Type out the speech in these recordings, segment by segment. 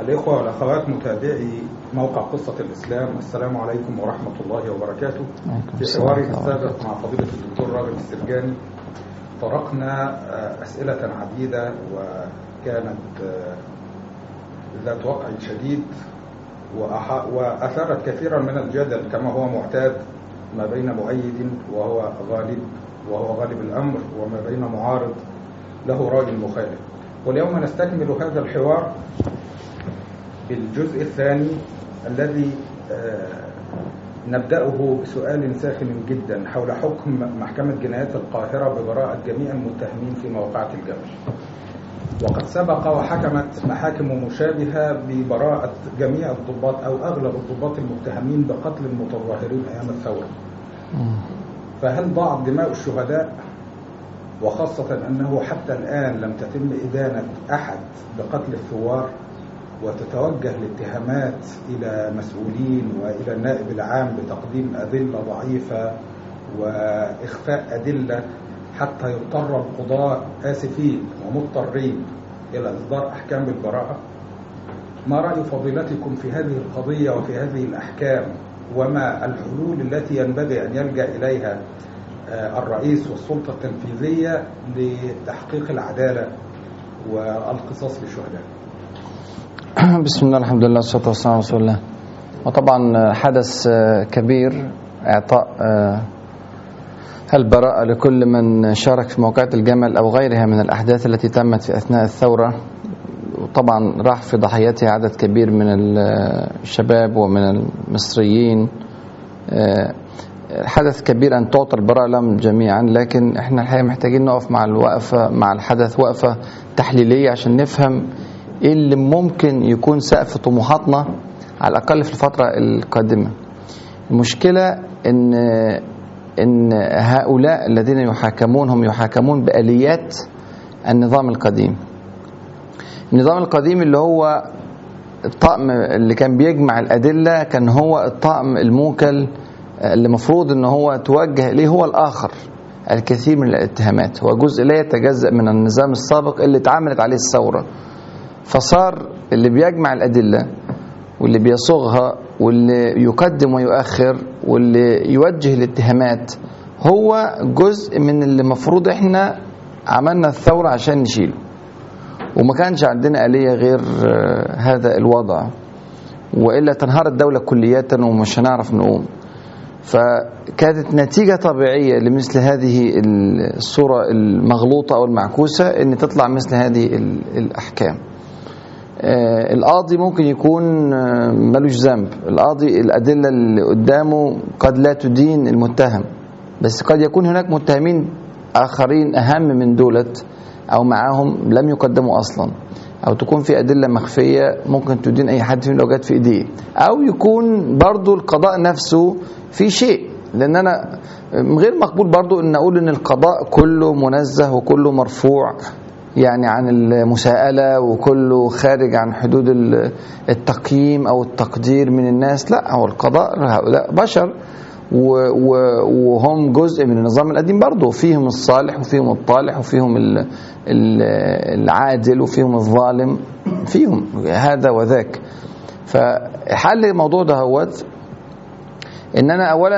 الإخوة والأخوات متابعي موقع قصة الإسلام السلام عليكم ورحمة الله وبركاته في حواري السابق مع فضيلة الدكتور راغب السرجاني طرقنا أسئلة عديدة وكانت ذات وقع شديد وأثارت كثيرا من الجدل كما هو معتاد ما بين مؤيد وهو غالب وهو غالب الأمر وما بين معارض له رأي مخالف واليوم نستكمل هذا الحوار بالجزء الثاني الذي نبدأه بسؤال ساخن جدا حول حكم محكمة جنايات القاهرة ببراءة جميع المتهمين في موقعة الجبل وقد سبق وحكمت محاكم مشابهة ببراءة جميع الضباط أو أغلب الضباط المتهمين بقتل المتظاهرين أيام الثورة فهل ضاعت دماء الشهداء وخاصة أنه حتى الآن لم تتم إدانة أحد بقتل الثوار وتتوجه الاتهامات إلى مسؤولين وإلى النائب العام بتقديم أدلة ضعيفة وإخفاء أدلة حتى يضطر القضاء آسفين ومضطرين إلى إصدار أحكام بالبراءة ما رأي فضيلتكم في هذه القضية وفي هذه الأحكام وما الحلول التي ينبغي أن يلجأ إليها الرئيس والسلطة التنفيذية لتحقيق العدالة والقصاص للشهداء بسم الله الحمد لله والصلاة والسلام على رسول الله وطبعا حدث كبير إعطاء البراءة لكل من شارك في موقعة الجمل أو غيرها من الأحداث التي تمت في أثناء الثورة وطبعا راح في ضحيتها عدد كبير من الشباب ومن المصريين حدث كبير أن تعطى البراءة لهم جميعا لكن احنا الحقيقة محتاجين نقف مع الوقفة مع الحدث وقفة تحليلية عشان نفهم ايه اللي ممكن يكون سقف طموحاتنا على الأقل في الفترة القادمة المشكلة ان ان هؤلاء الذين يحاكمون هم يحاكمون بآليات النظام القديم النظام القديم اللي هو الطقم اللي كان بيجمع الأدلة كان هو الطقم الموكل اللي مفروض ان هو توجه اليه هو الآخر الكثير من الاتهامات هو جزء لا يتجزأ من النظام السابق اللي اتعاملت عليه الثورة فصار اللي بيجمع الأدلة واللي بيصوغها واللي يقدم ويؤخر واللي يوجه الاتهامات هو جزء من اللي مفروض احنا عملنا الثورة عشان نشيله وما كانش عندنا آلية غير هذا الوضع وإلا تنهار الدولة كلية ومش هنعرف نقوم فكانت نتيجة طبيعية لمثل هذه الصورة المغلوطة أو المعكوسة أن تطلع مثل هذه الأحكام القاضي ممكن يكون ملوش ذنب القاضي الأدلة اللي قدامه قد لا تدين المتهم بس قد يكون هناك متهمين آخرين أهم من دولت أو معاهم لم يقدموا أصلا أو تكون في أدلة مخفية ممكن تدين أي حد فيهم لو جت في إيديه أو يكون برضو القضاء نفسه في شيء لأن أنا غير مقبول برضو أن أقول أن القضاء كله منزه وكله مرفوع يعني عن المساءلة وكله خارج عن حدود التقييم أو التقدير من الناس لا هو القضاء هؤلاء بشر وهم جزء من النظام القديم برضه فيهم الصالح وفيهم الطالح وفيهم العادل وفيهم الظالم فيهم هذا وذاك فحل الموضوع ده هوت ان انا اولا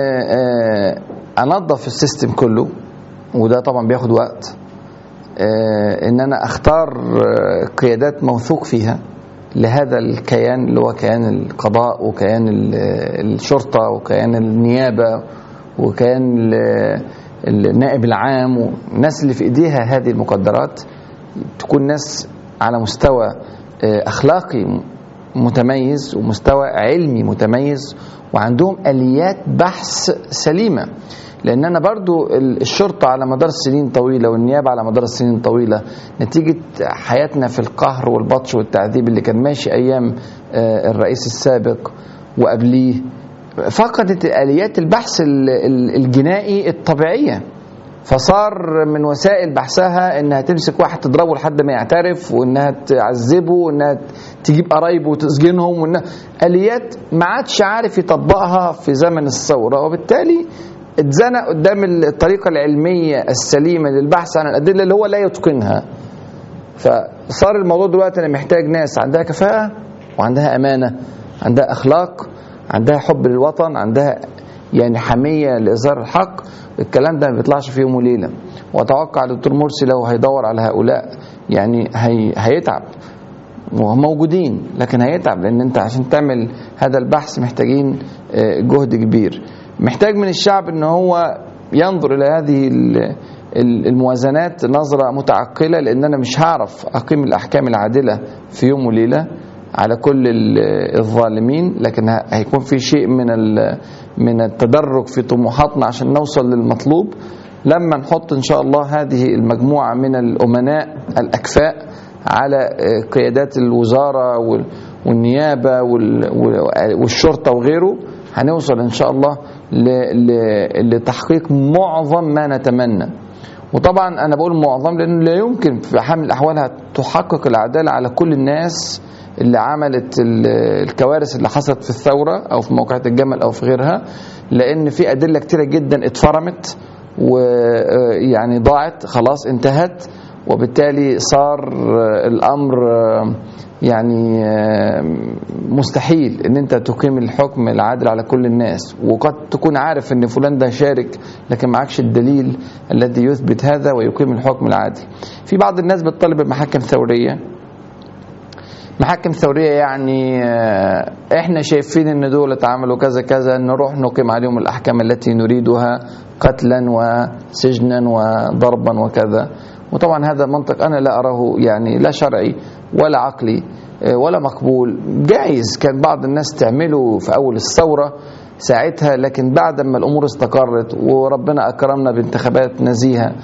انظف السيستم كله وده طبعا بياخد وقت ان انا اختار قيادات موثوق فيها لهذا الكيان اللي هو كيان القضاء وكيان الشرطه وكيان النيابه وكيان النائب العام والناس اللي في ايديها هذه المقدرات تكون ناس على مستوى اخلاقي متميز ومستوى علمي متميز وعندهم اليات بحث سليمه لان انا برضو الشرطه على مدار سنين طويله والنيابه على مدار سنين طويله نتيجه حياتنا في القهر والبطش والتعذيب اللي كان ماشي ايام الرئيس السابق وقبليه فقدت اليات البحث الجنائي الطبيعيه فصار من وسائل بحثها انها تمسك واحد تضربه لحد ما يعترف وانها تعذبه وانها تجيب قرايبه وتسجنهم وانها اليات ما عادش عارف يطبقها في زمن الثوره وبالتالي اتزنق قدام الطريقه العلميه السليمه للبحث عن الادله اللي هو لا يتقنها فصار الموضوع دلوقتي انا محتاج ناس عندها كفاءه وعندها امانه عندها اخلاق عندها حب للوطن عندها يعني حميه لاظهار الحق الكلام ده ما بيطلعش في يوم وليله واتوقع الدكتور مرسي لو هيدور على هؤلاء يعني هي هيتعب وهم موجودين لكن هيتعب لان انت عشان تعمل هذا البحث محتاجين آه، جهد كبير محتاج من الشعب ان هو ينظر الى هذه ال- ال- الموازنات نظرة متعقلة لان انا مش هعرف اقيم الاحكام العادلة في يوم وليلة على كل ال- الظالمين لكن ه- هيكون في شيء من ال- من التدرج في طموحاتنا عشان نوصل للمطلوب لما نحط ان شاء الله هذه المجموعة من الامناء الاكفاء على آه، قيادات الوزارة وال- والنيابة وال- وال- والشرطة وغيره هنوصل إن شاء الله ل- ل- لتحقيق معظم ما نتمنى وطبعا أنا بقول معظم لأنه لا يمكن في حال الأحوال تحقق العدالة على كل الناس اللي عملت ال- الكوارث اللي حصلت في الثورة أو في موقعة الجمل أو في غيرها لأن في أدلة كتيرة جدا اتفرمت ويعني ضاعت خلاص انتهت وبالتالي صار الامر يعني مستحيل ان انت تقيم الحكم العادل على كل الناس وقد تكون عارف ان فلان ده شارك لكن معكش الدليل الذي يثبت هذا ويقيم الحكم العادل في بعض الناس بتطالب بمحاكم ثوريه محاكم ثورية يعني آه، احنا شايفين ان دول عملوا كذا كذا نروح نقيم عليهم الاحكام التي نريدها قتلا وسجنا وضربا وكذا وطبعا هذا منطق انا لا اراه يعني لا شرعي ولا عقلي آه، ولا مقبول جائز كان بعض الناس تعمله في اول الثورة ساعتها لكن بعد ما الامور استقرت وربنا اكرمنا بانتخابات نزيهه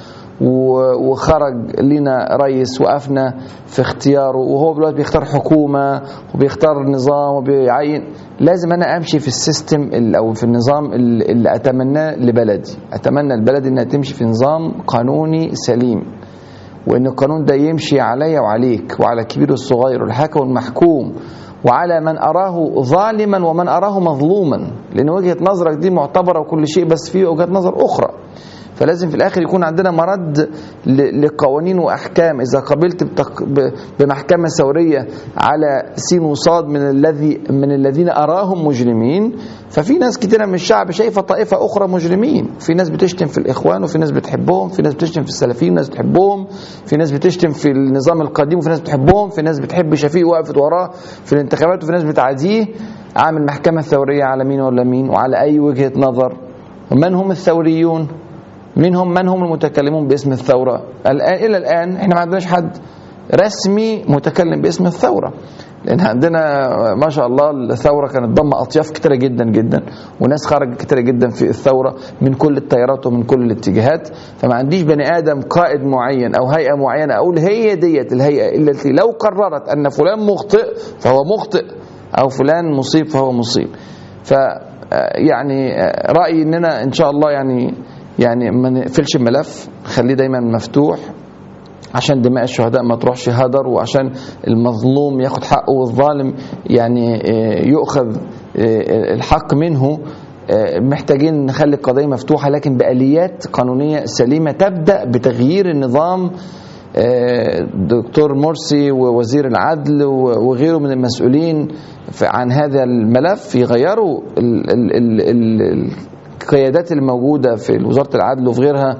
و- وخرج لنا رئيس وقفنا في اختياره وهو دلوقتي بيختار حكومه وبيختار نظام وبيعين لازم انا امشي في السيستم ال- او في النظام ال- اللي اتمناه لبلدي اتمنى البلد انها تمشي في نظام قانوني سليم وان القانون ده يمشي عليا وعليك وعلى الكبير والصغير والحاكم والمحكوم وعلى من اراه ظالما ومن اراه مظلوما لان وجهه نظرك دي معتبره وكل شيء بس في وجهه نظر اخرى فلازم في الاخر يكون عندنا مرد ل- لقوانين واحكام اذا قبلت بتق... ب- بمحكمه ثوريه على سين وصاد من الذي من الذين اراهم مجرمين ففي ناس كتيره من الشعب شايفه طائفه اخرى مجرمين في ناس بتشتم في الاخوان وفي ناس بتحبهم في ناس بتشتم في السلفيين وناس بتحبهم في ناس بتشتم في النظام القديم وفي ناس بتحبهم في ناس بتحب شفيق وقفت وراه في الانتخابات وفي ناس بتعاديه عامل محكمه ثوريه على مين ولا مين وعلى اي وجهه نظر ومن هم الثوريون منهم من هم المتكلمون باسم الثورة الآن إلى الآن إحنا ما عندناش حد رسمي متكلم باسم الثورة لأن عندنا ما شاء الله الثورة كانت ضم أطياف كتيرة جدا جدا وناس خرجت كتيرة جدا في الثورة من كل التيارات ومن كل الاتجاهات فما عنديش بني آدم قائد معين أو هيئة معينة أقول هي ديت الهيئة التي لو قررت أن فلان مخطئ فهو مخطئ أو فلان مصيب فهو مصيب ف يعني رأيي إننا إن شاء الله يعني يعني ما نقفلش الملف خليه دايما مفتوح عشان دماء الشهداء ما تروحش هدر وعشان المظلوم ياخد حقه والظالم يعني آه، يؤخذ آه، الحق منه آه، محتاجين نخلي القضية مفتوحة لكن بآليات قانونية سليمة تبدأ بتغيير النظام آه، دكتور مرسي ووزير العدل و- وغيره من المسؤولين في- عن هذا الملف يغيروا ال- ال- ال- ال- القيادات الموجودة في وزارة العدل وفي غيرها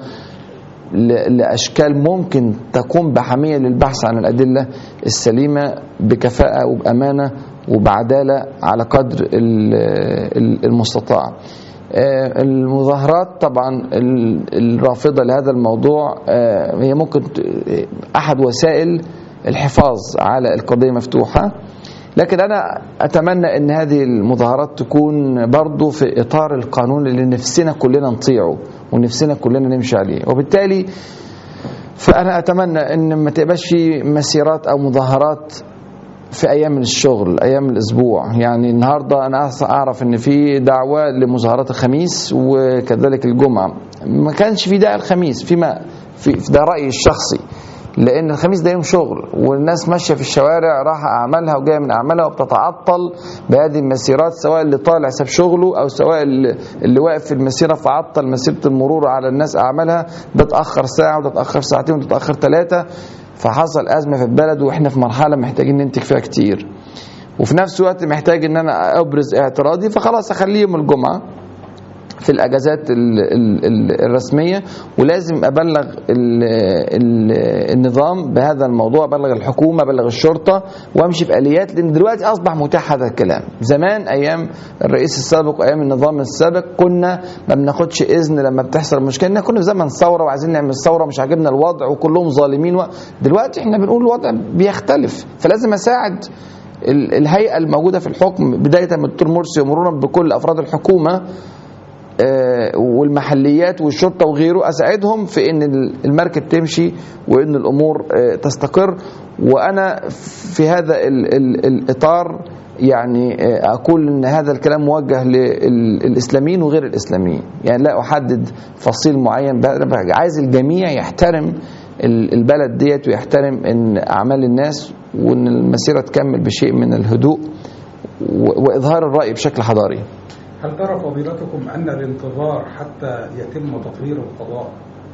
ل- لأشكال ممكن تقوم بحمية للبحث عن الأدلة السليمة بكفاءة وبأمانة وبعدالة على قدر ال- ال- المستطاع آه، المظاهرات طبعا ال- الرافضة لهذا الموضوع آه، هي ممكن ت- أحد وسائل الحفاظ على القضية مفتوحة لكن أنا أتمنى أن هذه المظاهرات تكون برضو في إطار القانون اللي نفسنا كلنا نطيعه ونفسنا كلنا نمشي عليه وبالتالي فأنا أتمنى أن ما تبقاش في مسيرات أو مظاهرات في ايام من الشغل ايام الاسبوع يعني النهارده انا اعرف ان في دعوه لمظاهرات الخميس وكذلك الجمعه ما كانش في داعي الخميس فيما في في ده رايي الشخصي لان الخميس ده يوم شغل والناس ماشيه في الشوارع رايحه اعمالها وجايه من اعمالها وبتتعطل بهذه المسيرات سواء اللي طالع ساب شغله او سواء اللي اللي واقف في المسيره فعطل مسيره المرور على الناس اعمالها ده اتاخر ساعه وده اتاخر ساعتين وده اتاخر ثلاثه فحصل ازمه في البلد واحنا في مرحله محتاجين ننتج فيها كتير وفي نفس الوقت محتاج ان انا ابرز اعتراضي فخلاص اخليه يوم الجمعه في الاجازات ال ال ال الرسميه ولازم ابلغ ال ال النظام بهذا الموضوع ابلغ الحكومه ابلغ الشرطه وامشي في اليات لان دلوقتي اصبح متاح هذا الكلام زمان ايام الرئيس السابق وايام النظام السابق كنا ما بناخدش اذن لما بتحصل مشكله إن كنا في زمن ثوره وعايزين نعمل ثوره مش عاجبنا الوضع وكلهم ظالمين و... دلوقتي احنا بنقول الوضع بيختلف فلازم اساعد ال- الهيئه الموجوده في الحكم بدايه من الدكتور مرسي ومرورا بكل افراد الحكومه آه، والمحليات والشرطه وغيره اساعدهم في ان المركب تمشي وان الامور آه، تستقر وانا في هذا ال- ال- الاطار يعني آه، اقول ان هذا الكلام موجه للاسلاميين وغير الاسلاميين يعني لا احدد فصيل معين بقى- عايز الجميع يحترم ال- البلد ديت ويحترم ان اعمال الناس وان المسيره تكمل بشيء من الهدوء و- واظهار الراي بشكل حضاري هل ترى فضيلتكم أن الانتظار حتى يتم تطوير القضاء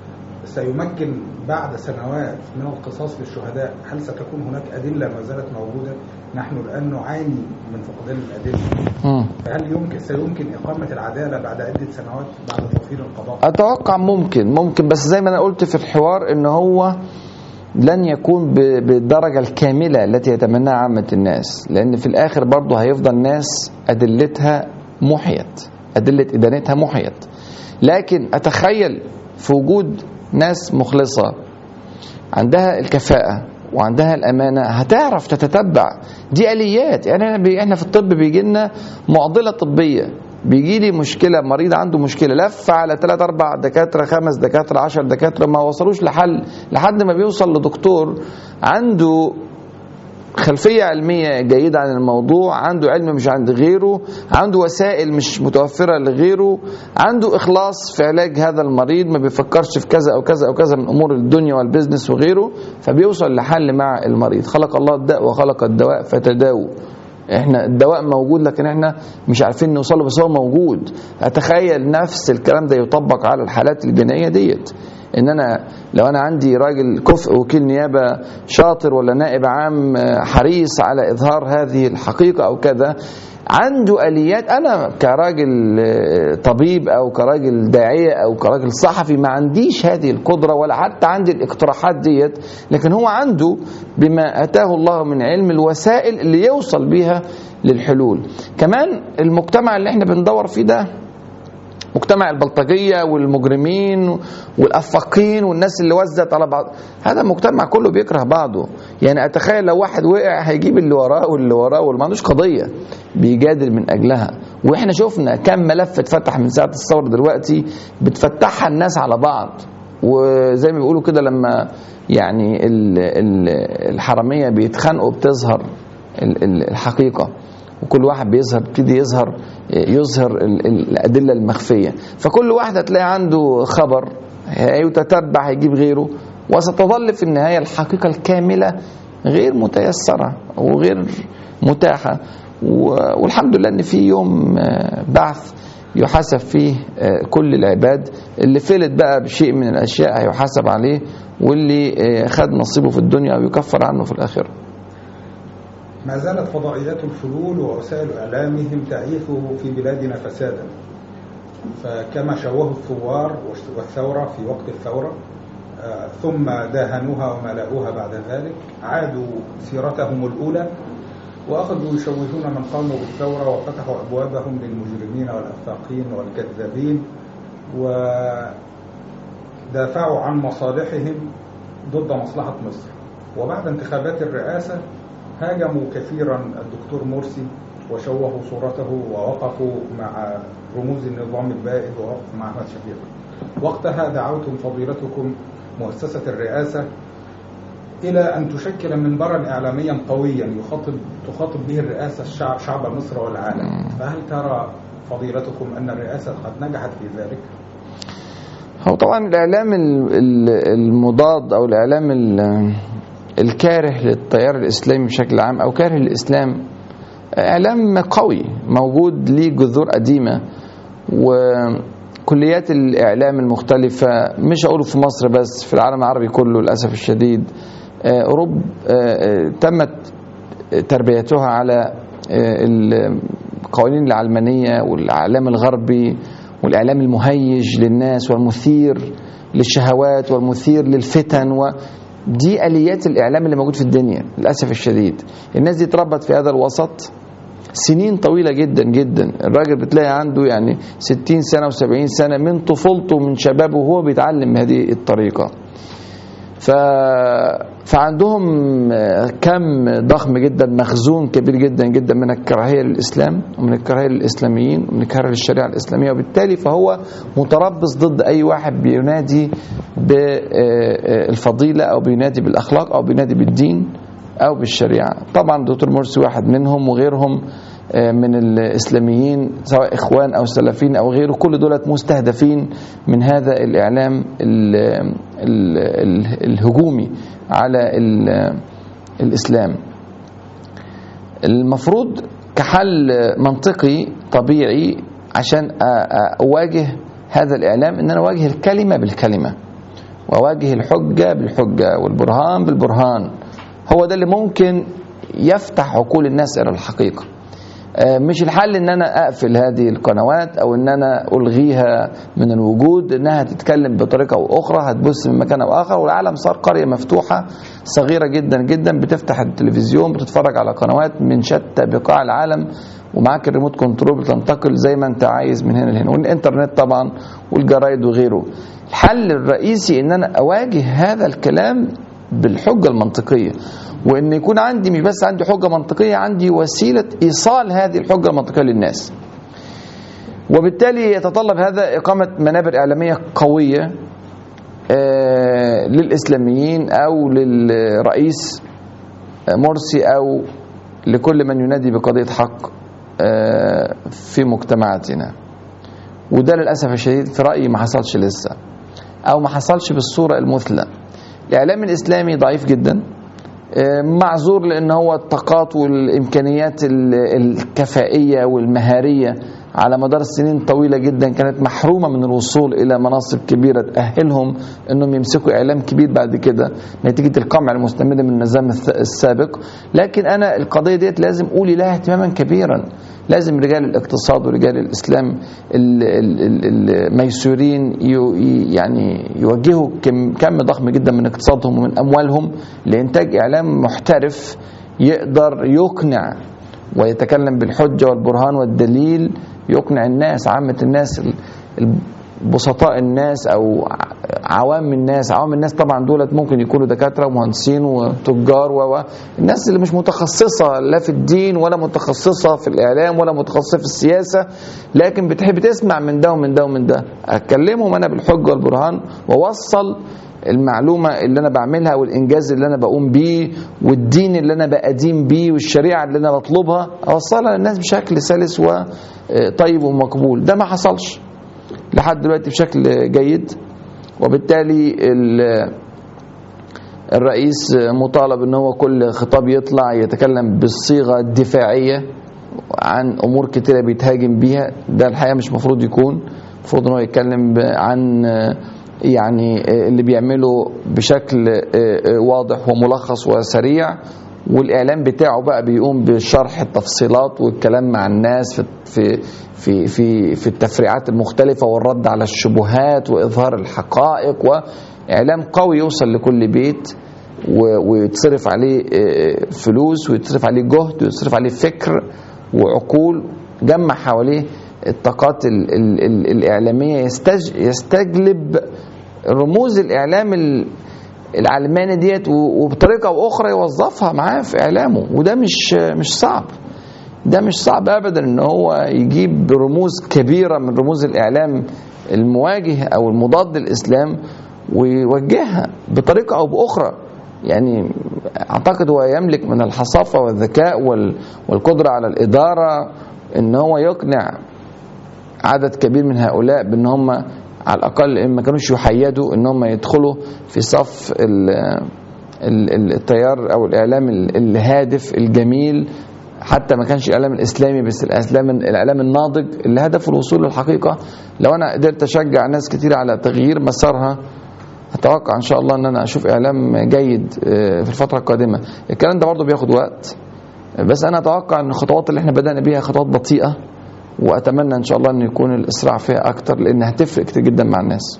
سيمكن بعد سنوات من القصاص للشهداء هل ستكون هناك أدلة ما زالت موجودة نحن الآن نعاني من فقدان الأدلة مم. فهل يمكن سيمكن إقامة العدالة بعد عدة سنوات بعد تطوير القضاء اتوقع ممكن ممكن بس زي ما انا قلت في الحوار ان هو لن يكون ب- بالدرجة الكاملة التي يتمناها عامة الناس لأن في الآخر برضه هيفضل ناس أدلتها محيت أدلة إدانتها محيت لكن أتخيل في وجود ناس مخلصة عندها الكفاءة وعندها الأمانة هتعرف تتتبع دي آليات يعني أنا بي- إحنا في الطب بيجي لنا معضلة طبية بيجي لي مشكلة مريض عنده مشكلة لف على ثلاث أربع دكاترة خمس دكاترة عشر دكاترة ما وصلوش لحل لحد ما بيوصل لدكتور عنده خلفية علمية جيدة عن الموضوع عنده علم مش عند غيره عنده وسائل مش متوفرة لغيره عنده إخلاص في علاج هذا المريض ما بيفكرش في كذا أو كذا أو كذا من أمور الدنيا والبزنس وغيره فبيوصل لحل مع المريض خلق الله الداء وخلق الدواء فتداووا احنا الدواء موجود لكن احنا مش عارفين نوصل له بس هو موجود اتخيل نفس الكلام ده يطبق على الحالات الجنائيه ديت ان انا لو انا عندي راجل كفء وكيل نيابه شاطر ولا نائب عام آه، حريص على اظهار هذه الحقيقه او كذا عنده اليات انا كراجل آه، طبيب او كراجل داعيه او كراجل صحفي ما عنديش هذه القدره ولا حتى عندي الاقتراحات ديت لكن هو عنده بما اتاه الله من علم الوسائل اللي يوصل بيها للحلول كمان المجتمع اللي احنا بندور فيه ده مجتمع البلطجية والمجرمين والأفاقين والناس اللي وزت على بعض هذا مجتمع كله بيكره بعضه يعني أتخيل لو واحد وقع هيجيب اللي وراه واللي وراه واللي ما عندوش قضية بيجادل من أجلها وإحنا شفنا كم ملف اتفتح من ساعة الثورة دلوقتي بتفتحها الناس على بعض وزي ما بيقولوا كده لما يعني ال- ال- الحرامية بيتخانقوا بتظهر ال- ال- الحقيقة وكل واحد بيظهر يبتدي يظهر يظهر ال- ال- الادله المخفيه فكل واحد هتلاقي عنده خبر هيتتبع هيجيب غيره وستظل في النهايه الحقيقه الكامله غير متيسره وغير متاحه و- والحمد لله ان في يوم آه، بعث يحاسب فيه آه، كل العباد اللي فلت بقى بشيء من الاشياء هيحاسب عليه واللي آه، خد نصيبه في الدنيا ويكفر عنه في الاخره ما زالت فضائيات الفلول ووسائل إعلامهم تعيث في بلادنا فسادا فكما شوهوا الثوار والثورة في وقت الثورة آه، ثم داهنوها وملأوها بعد ذلك عادوا سيرتهم الأولى وأخذوا يشوهون من قاموا بالثورة وفتحوا أبوابهم للمجرمين والأفاقين والكذابين ودافعوا عن مصالحهم ضد مصلحة مصر وبعد انتخابات الرئاسة هاجموا كثيرا الدكتور مرسي وشوهوا صورته ووقفوا مع رموز النظام البائد ووقفوا مع أحمد شفيق وقتها دعوتم فضيلتكم مؤسسة الرئاسة إلى أن تشكل منبرا إعلاميا قويا يخاطب تخاطب به الرئاسة الشعب شعب مصر والعالم فهل ترى فضيلتكم أن الرئاسة قد نجحت في ذلك؟ هو طبعا الاعلام ال- ال- المضاد او الاعلام ال- الكاره للتيار الاسلامي بشكل عام او كاره للاسلام اعلام قوي موجود ليه جذور قديمه وكليات الاعلام المختلفه مش اقول في مصر بس في العالم العربي كله للاسف الشديد آه، أوروبا آه، تمت تربيتها على القوانين العلمانية والإعلام الغربي والإعلام المهيج للناس والمثير للشهوات والمثير للفتن ودي آليات الإعلام اللي موجود في الدنيا للأسف الشديد الناس دي اتربت في هذا الوسط سنين طويلة جدا جدا الراجل بتلاقي عنده يعني 60 سنة و70 سنة من طفولته من شبابه وهو بيتعلم هذه الطريقة ف... فعندهم كم ضخم جدا مخزون كبير جدا جدا من الكراهية للإسلام ومن الكراهية للإسلاميين ومن الكراهية للشريعة الإسلامية وبالتالي فهو متربص ضد أي واحد بينادي بالفضيلة أو بينادي بالأخلاق أو بينادي بالدين أو بالشريعة طبعا دكتور مرسي واحد منهم وغيرهم من الإسلاميين سواء إخوان أو سلفيين أو غيره كل دولت مستهدفين من هذا الإعلام ال ال ال الهجومي على الإسلام المفروض كحل منطقي طبيعي عشان أواجه هذا الإعلام أن أنا أواجه الكلمة بالكلمة وأواجه الحجة بالحجة والبرهان بالبرهان هو ده اللي ممكن يفتح عقول الناس إلى الحقيقة مش الحل ان انا اقفل هذه القنوات او ان انا الغيها من الوجود انها تتكلم بطريقه او اخرى هتبث من مكان او اخر والعالم صار قريه مفتوحه صغيره جدا جدا بتفتح التلفزيون بتتفرج على قنوات من شتى بقاع العالم ومعاك الريموت كنترول بتنتقل زي ما انت عايز من هنا لهنا والانترنت طبعا والجرايد وغيره الحل الرئيسي ان انا اواجه هذا الكلام بالحجه المنطقيه وان يكون عندي مش بس عندي حجه منطقيه عندي وسيله ايصال هذه الحجه المنطقيه للناس وبالتالي يتطلب هذا اقامه منابر اعلاميه قويه للاسلاميين او للرئيس مرسي او لكل من ينادي بقضيه حق في مجتمعاتنا وده للاسف الشديد في رايي ما حصلش لسه او ما حصلش بالصوره المثلى الاعلام الاسلامي ضعيف جدا معذور لان هو الطاقات والامكانيات الكفائيه والمهاريه على مدار سنين طويله جدا كانت محرومه من الوصول الى مناصب كبيره تاهلهم انهم يمسكوا اعلام كبير بعد كده نتيجه القمع المستمر من النظام السابق لكن انا القضيه ديت لازم اولي لها اهتماما كبيرا لازم رجال الاقتصاد ورجال الاسلام الميسورين يعني يوجهوا كم ضخم جدا من اقتصادهم ومن اموالهم لانتاج اعلام محترف يقدر يقنع ويتكلم بالحجه والبرهان والدليل يقنع الناس عامه الناس بسطاء الناس او عوام الناس عوام الناس طبعا دولت ممكن يكونوا دكاتره ومهندسين وتجار و الناس اللي مش متخصصه لا في الدين ولا متخصصه في الاعلام ولا متخصصه في السياسه لكن بتحب تسمع من ده ومن ده ومن ده اكلمهم انا بالحجه والبرهان واوصل المعلومه اللي انا بعملها والانجاز اللي انا بقوم بيه والدين اللي انا بقديم بيه والشريعه اللي انا بطلبها اوصلها للناس بشكل سلس وطيب ومقبول ده ما حصلش لحد دلوقتي بشكل جيد وبالتالي الرئيس مطالب ان هو كل خطاب يطلع يتكلم بالصيغه الدفاعيه عن امور كتيره بيتهاجم بيها ده الحقيقه مش مفروض يكون المفروض ان هو يتكلم عن يعني اللي بيعمله بشكل واضح وملخص وسريع والاعلام بتاعه بقى بيقوم بشرح التفصيلات والكلام مع الناس في في في في, في التفريعات المختلفه والرد على الشبهات واظهار الحقائق واعلام قوي يوصل لكل بيت ويتصرف عليه فلوس ويتصرف عليه جهد ويتصرف عليه فكر وعقول جمع حواليه الطاقات ال ال ال الإعلامية يستج يستجلب رموز الإعلام العلماني ديت وبطريقة أو أخرى يوظفها معاه في إعلامه وده مش مش صعب ده مش صعب أبدا إن هو يجيب رموز كبيرة من رموز الإعلام المواجه أو المضاد للإسلام ويوجهها بطريقة أو بأخرى يعني أعتقد هو يملك من الحصافة والذكاء والقدرة على الإدارة إن هو يقنع عدد كبير من هؤلاء بان هم على الاقل ان ما كانوش يحيدوا ان هم يدخلوا في صف التيار او الاعلام الهادف الجميل حتى ما كانش الاعلام الاسلامي بس الاعلام الاعلام الناضج اللي هدفه الوصول للحقيقه لو انا قدرت اشجع ناس كتير على تغيير مسارها اتوقع ان شاء الله ان انا اشوف اعلام جيد آه، في الفتره القادمه الكلام ده برضه بياخد وقت بس انا اتوقع ان الخطوات اللي احنا بدانا بيها خطوات بطيئه واتمنى ان شاء الله ان يكون الاسراع فيها اكتر لان هتفرق كتير جدا مع الناس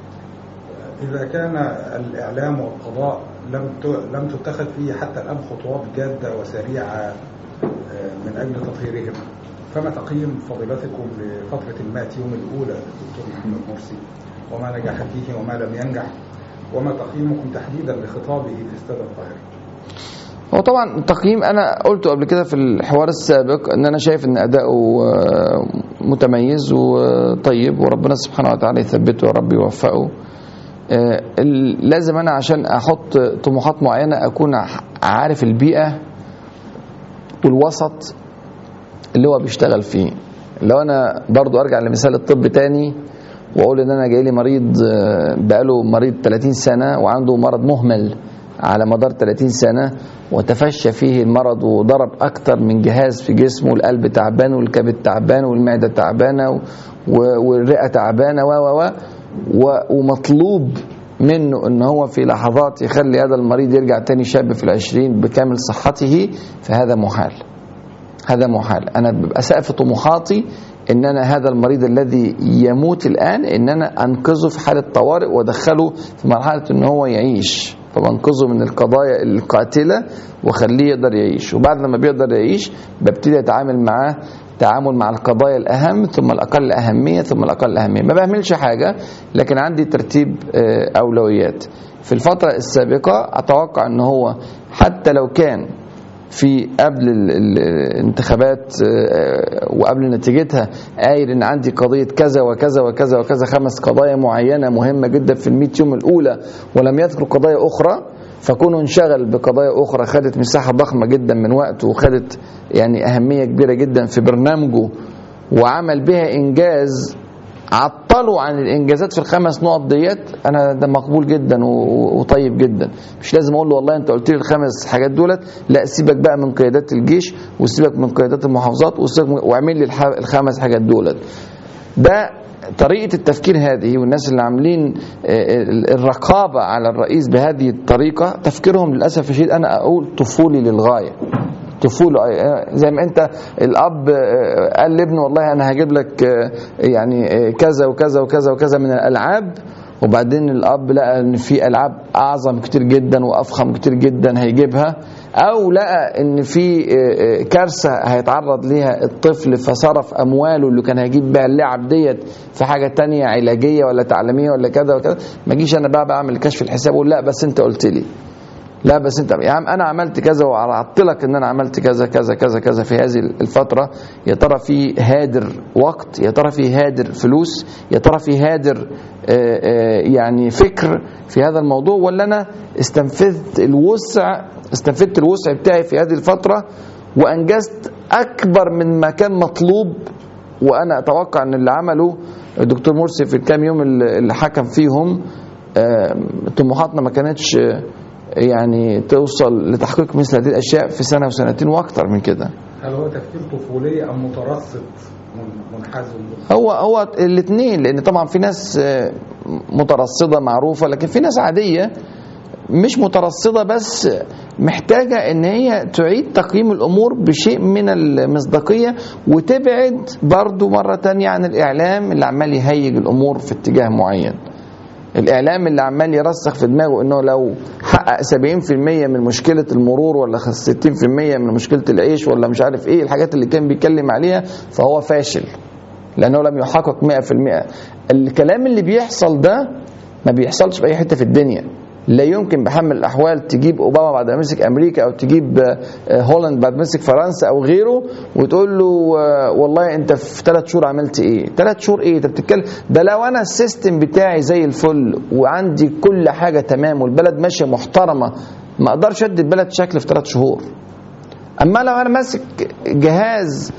إذا كان الإعلام والقضاء لم ت- لم تتخذ فيه حتى الآن خطوات جادة وسريعة آه، من أجل تطهيرهما فما تقييم فضيلتكم لفترة المائة يوم الأولى للدكتور محمد مرسي وما نجح فيه وما لم ينجح وما تقييمكم تحديدا لخطابه في استاد القاهرة هو طبعا التقييم انا قلته قبل كده في الحوار السابق ان انا شايف ان اداؤه آه، متميز وطيب وربنا سبحانه وتعالى يثبته يا رب يوفقه آه، ال- لازم انا عشان احط طموحات معينه اكون ع- عارف البيئه والوسط اللي هو بيشتغل فيه لو انا برضو ارجع لمثال الطب تاني واقول ان انا جاي لي مريض آه، بقاله مريض 30 سنه وعنده مرض مهمل على مدار 30 سنه وتفشى فيه المرض وضرب اكتر من جهاز في جسمه القلب تعبان والكبد تعبان والمعده تعبانه و- و- والرئه تعبانه و و و و- ومطلوب منه ان هو في لحظات يخلي هذا المريض يرجع تاني شاب في العشرين بكامل صحته فهذا محال هذا محال انا ببقى سقف طموحاتي ان انا هذا المريض الذي يموت الان ان انا انقذه في حاله طوارئ وادخله في مرحله ان هو يعيش فبنقذه من القضايا القاتله واخليه يقدر يعيش وبعد لما بيقدر يعيش ببتدي اتعامل معاه تعامل مع القضايا الاهم ثم الاقل اهميه ثم الاقل اهميه ما بعملش حاجه لكن عندي ترتيب آه، اولويات في الفتره السابقه اتوقع ان هو حتى لو كان في قبل ال- ال- الانتخابات آه، وقبل نتيجتها قايل ان عندي قضيه كذا وكذا وكذا وكذا خمس قضايا معينه مهمه جدا في ال يوم الاولى ولم يذكر قضايا اخرى فكونه انشغل بقضايا اخرى خدت مساحه ضخمه جدا من وقته وخدت يعني اهميه كبيره جدا في برنامجه وعمل بها انجاز عطلوا عن الانجازات في الخمس نقط ديت انا ده مقبول جدا و- و- وطيب جدا مش لازم اقول له والله انت قلت لي الخمس حاجات دولت لا سيبك بقى من قيادات الجيش وسيبك من قيادات المحافظات وسيبك من- واعمل لي الح- الخمس حاجات دولت ده طريقة التفكير هذه والناس اللي عاملين آه، الرقابة على الرئيس بهذه الطريقة تفكيرهم للأسف الشديد أنا أقول طفولي للغاية طفولة آه، زي ما أنت الأب آه، قال لابنه والله أنا هجيب لك آه، يعني آه، كذا وكذا وكذا وكذا من الألعاب وبعدين الأب لقى إن في ألعاب أعظم كتير جدا وأفخم كتير جدا هيجيبها أو لقى إن في آه، آه، كارثة هيتعرض ليها الطفل فصرف أمواله اللي كان هيجيب بيها اللعب ديت في حاجة تانية علاجية ولا تعليمية ولا كذا وكذا ما أجيش أنا بقى بعمل كشف الحساب وأقول لا بس أنت قلت لي لا بس انت يا عم انا عملت كذا وعطلك ان انا عملت كذا كذا كذا كذا في هذه الفتره يا ترى في هادر وقت يا ترى في هادر فلوس يا ترى في هادر آه، آه، يعني فكر في هذا الموضوع ولا انا استنفذت الوسع استنفذت الوسع بتاعي في هذه الفتره وانجزت اكبر من ما كان مطلوب وانا اتوقع ان اللي عمله الدكتور مرسي في الكام يوم اللي اللي حكم فيهم آه، طموحاتنا ما كانتش آه، يعني توصل لتحقيق مثل هذه الاشياء في سنه وسنتين واكثر من كده هل هو تفكير طفولي أم مترصد من- منحاز هو هو الاثنين لان طبعا في ناس آه، مترصده معروفه لكن في ناس عاديه مش مترصده بس محتاجه ان هي تعيد تقييم الامور بشيء من المصداقيه وتبعد برضو مره تانية عن الاعلام اللي عمال يهيج الامور في اتجاه معين الاعلام اللي عمال يرسخ في دماغه انه لو حقق 70% من مشكله المرور ولا 60% من مشكله العيش ولا مش عارف ايه الحاجات اللي كان بيتكلم عليها فهو فاشل لانه لم يحقق 100% الكلام اللي بيحصل ده ما بيحصلش في اي حته في الدنيا لا يمكن بحال الاحوال تجيب اوباما بعد ما مسك امريكا او تجيب آه، هولاند بعد ما مسك فرنسا او غيره وتقول له آه، والله انت في ثلاث شهور عملت ايه؟ ثلاث شهور ايه؟ انت بتتكلم ده لو انا السيستم بتاعي زي الفل وعندي كل حاجه تمام والبلد ماشيه محترمه ما اقدرش ادي البلد شكل في ثلاث شهور. اما لو انا ماسك جهاز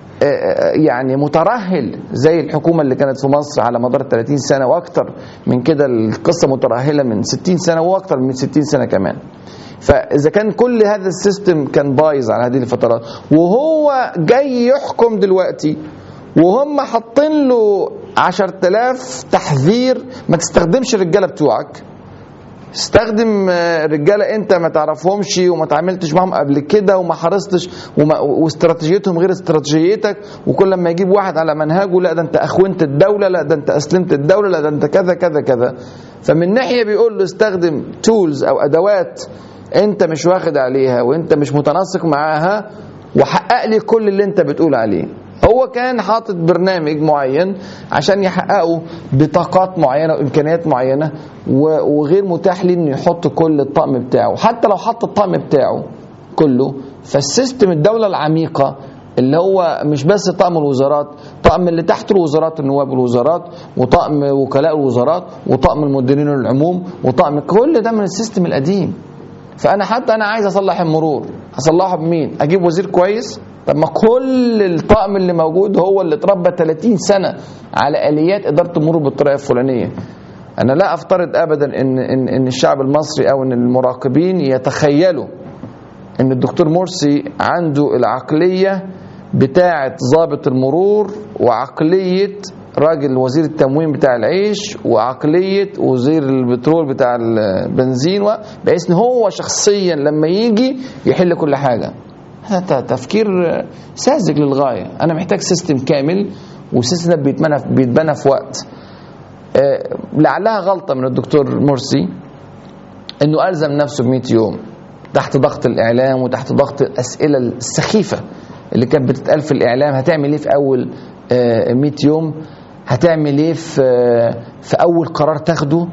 آه، يعني مترهل زي الحكومه اللي كانت في مصر على مدار 30 سنه واكثر من كده القصه مترهله من 60 سنه واكثر من 60 سنه كمان فاذا كان كل هذا السيستم كان بايظ على هذه الفترات وهو جاي يحكم دلوقتي وهم حاطين له 10000 تحذير ما تستخدمش الرجاله بتوعك استخدم آه، رجاله انت ما تعرفهمش وما تعاملتش معاهم قبل كده وما حرصتش وما واستراتيجيتهم غير استراتيجيتك وكل لما يجيب واحد على منهجه لا ده انت اخونت الدوله لا ده انت اسلمت الدوله لا ده انت كذا كذا كذا فمن ناحيه بيقول له استخدم تولز او ادوات انت مش واخد عليها وانت مش متناسق معاها وحقق لي كل اللي انت بتقول عليه هو كان حاطط برنامج معين عشان يحققه بطاقات معينه وامكانيات معينه و- وغير متاح ليه انه يحط كل الطقم بتاعه حتى لو حط الطقم بتاعه كله فالسيستم الدوله العميقه اللي هو مش بس طقم الوزارات طقم اللي تحت الوزارات النواب والوزارات وطقم وكلاء الوزارات وطقم المديرين العموم وطقم كل ده من السيستم القديم فانا حتى انا عايز اصلح المرور اصلحه بمين اجيب وزير كويس طب ما كل الطقم اللي موجود هو اللي اتربى 30 سنه على اليات اداره المرور بالطريقه الفلانيه انا لا افترض ابدا ان ان ان الشعب المصري او ان المراقبين يتخيلوا ان الدكتور مرسي عنده العقليه بتاعه ضابط المرور وعقليه راجل وزير التموين بتاع العيش وعقليه وزير البترول بتاع البنزين و- بحيث ان هو شخصيا لما يجي يحل كل حاجه هذا تفكير ساذج للغايه انا محتاج سيستم كامل والسيستم ده بيتبنى بيتبنى في وقت آه، لعلها غلطه من الدكتور مرسي انه الزم نفسه ب 100 يوم تحت ضغط الاعلام وتحت ضغط الاسئله السخيفه اللي كانت بتتقال في الاعلام هتعمل ايه في اول آه، 100 يوم هتعمل ايه في آه، في اول قرار تاخده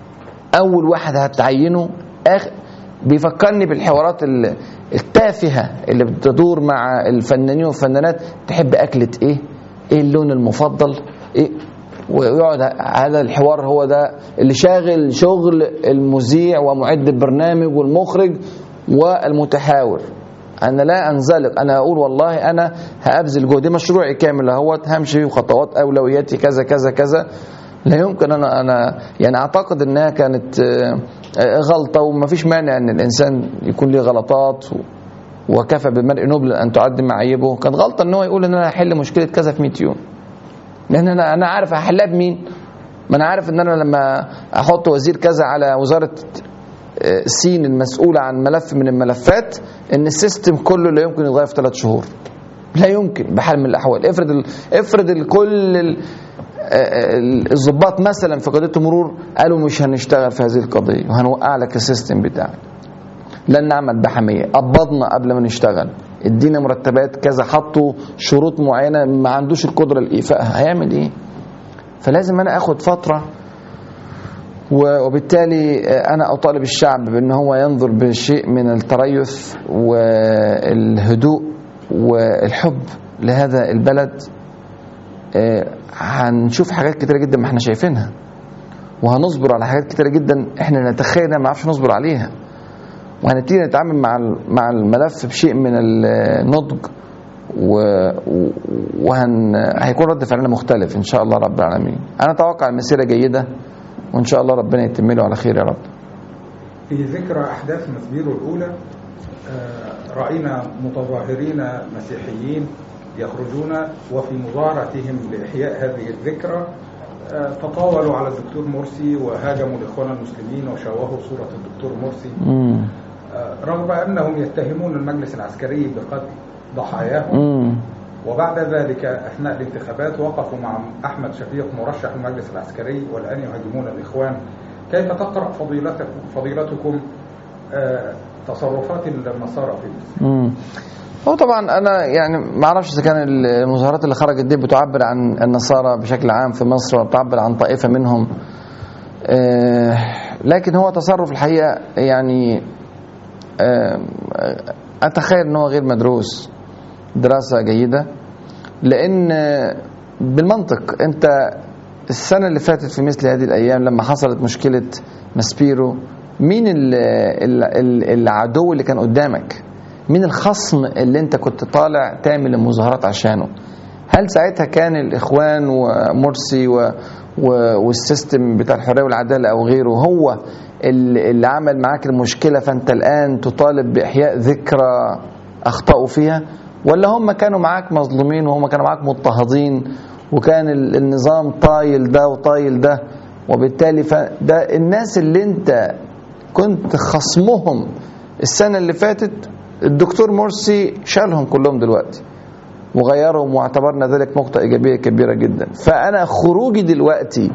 اول واحد هتعينه آخر بيفكرني بالحوارات ال- التافهه اللي بتدور مع الفنانين والفنانات تحب اكله ايه ايه اللون المفضل ايه ويقعد هذا الحوار هو ده اللي شاغل شغل المذيع ومعد البرنامج والمخرج والمتحاور انا لا انزلق انا اقول والله انا هابذل جهدي مشروعي كامل اهوت همشي فيه خطوات اولوياتي كذا كذا كذا لا يمكن انا انا يعني اعتقد انها كانت آه، آه، غلطه وما فيش مانع ان الانسان يكون له غلطات و- وكفى بالمرء نبلا ان تعد معايبه كانت غلطه ان هو يقول ان انا هحل مشكله كذا في 100 يوم لان انا انا عارف هحلها بمين ما انا عارف ان انا لما احط وزير كذا على وزاره آه، سين المسؤوله عن ملف من الملفات ان السيستم كله لا يمكن يتغير في ثلاث شهور لا يمكن بحال من الاحوال افرض ال... افرض ال- كل ال... آه، ال- الضباط مثلا في قضيه المرور قالوا مش هنشتغل في هذه القضيه وهنوقع لك السيستم بتاعك لن نعمل بحميه قبضنا قبل ما نشتغل ادينا مرتبات كذا حطوا شروط معينه ما عندوش القدره لايفائها هيعمل ايه فلازم انا اخد فتره و- وبالتالي انا اطالب الشعب بان هو ينظر بشيء من التريث والهدوء والحب لهذا البلد آه، هنشوف حاجات كتيره جدا ما احنا شايفينها وهنصبر على حاجات كتيره جدا احنا نتخيل إننا ما نعرفش نصبر عليها وهنبتدي نتعامل مع ال- مع الملف بشيء من النضج و... و- وهن هيكون رد فعلنا مختلف ان شاء الله رب العالمين انا اتوقع المسيره جيده وان شاء الله ربنا يتم له على خير يا رب في ذكرى أحداث مسبيرو الأولى آه، رأينا متظاهرين مسيحيين يخرجون وفي مظاهرتهم لإحياء هذه الذكرى آه، تطاولوا على الدكتور مرسي وهاجموا الإخوان المسلمين وشوهوا صورة الدكتور مرسي امم آه، رغم أنهم يتهمون المجلس العسكري بقتل ضحاياهم امم وبعد ذلك أثناء الانتخابات وقفوا مع أحمد شفيق مرشح المجلس العسكري والآن يهاجمون الإخوان كيف تقرأ فضيلتكم, فضيلتكم آه، تصرفات النصارى في مصر امم هو طبعا انا يعني ما اعرفش اذا كان المظاهرات اللي خرجت دي بتعبر عن النصارى بشكل عام في مصر ولا بتعبر عن طائفه منهم آه، لكن هو تصرف الحقيقه يعني آه، اتخيل ان هو غير مدروس دراسه جيده لان بالمنطق انت السنه اللي فاتت في مثل هذه الايام لما حصلت مشكله ماسبيرو مين ال- ال- ال- العدو اللي كان قدامك مين الخصم اللي انت كنت طالع تعمل المظاهرات عشانه هل ساعتها كان الاخوان ومرسي و و- والسيستم بتاع الحريه والعداله او غيره هو اللي اللي عمل معاك المشكله فانت الان تطالب باحياء ذكرى اخطاوا فيها ولا هم كانوا معاك مظلومين وهم كانوا معاك مضطهدين وكان ال- النظام طايل ده وطايل ده وبالتالي فده الناس اللي انت كنت خصمهم السنة اللي فاتت الدكتور مرسي شالهم كلهم دلوقتي وغيرهم واعتبرنا ذلك نقطة إيجابية كبيرة جدا فأنا خروجي دلوقتي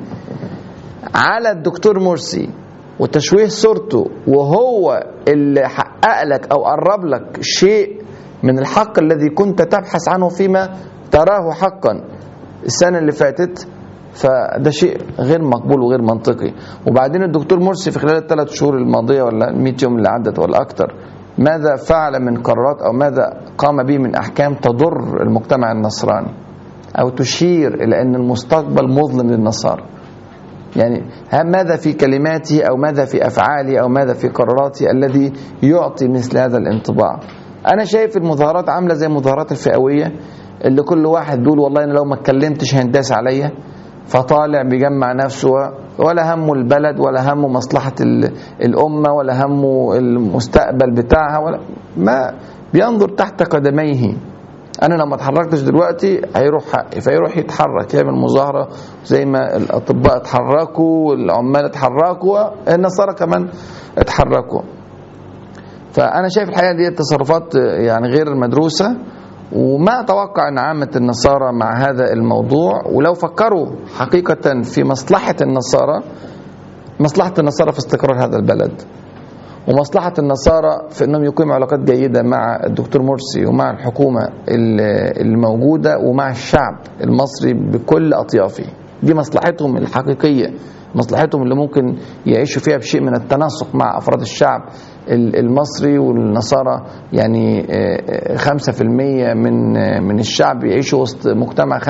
على الدكتور مرسي وتشويه صورته وهو اللي حقق لك أو قرب لك شيء من الحق الذي كنت تبحث عنه فيما تراه حقا السنة اللي فاتت فده شيء غير مقبول وغير منطقي وبعدين الدكتور مرسي في خلال الثلاث شهور الماضية ولا ال 100 يوم اللي عدت ولا أكتر ماذا فعل من قرارات أو ماذا قام به من أحكام تضر المجتمع النصراني أو تشير إلى أن المستقبل مظلم للنصارى يعني ماذا في كلماته أو ماذا في أفعاله أو ماذا في قراراته الذي يعطي مثل هذا الانطباع أنا شايف المظاهرات عاملة زي المظاهرات الفئوية اللي كل واحد بيقول والله أنا لو ما اتكلمتش هنداس عليا فطالع بيجمع نفسه ولا همه البلد ولا همه مصلحة الأمة ولا همه المستقبل بتاعها ولا ما بينظر تحت قدميه أنا لو ما اتحركتش دلوقتي هيروح حقي فيروح يتحرك يعمل مظاهرة زي ما الأطباء اتحركوا والعمال اتحركوا النصارى كمان اتحركوا فأنا شايف الحقيقة دي تصرفات يعني غير مدروسة وما أتوقع أن عامة النصارى مع هذا الموضوع ولو فكروا حقيقة في مصلحة النصارى مصلحة النصارى في استقرار هذا البلد ومصلحة النصارى في أنهم يقيموا علاقات جيدة مع الدكتور مرسي ومع الحكومة الموجودة ومع الشعب المصري بكل أطيافه دي مصلحتهم الحقيقية مصلحتهم اللي ممكن يعيشوا فيها بشيء من التناسق مع أفراد الشعب المصري والنصارى يعني 5% من من الشعب يعيشوا وسط مجتمع 95%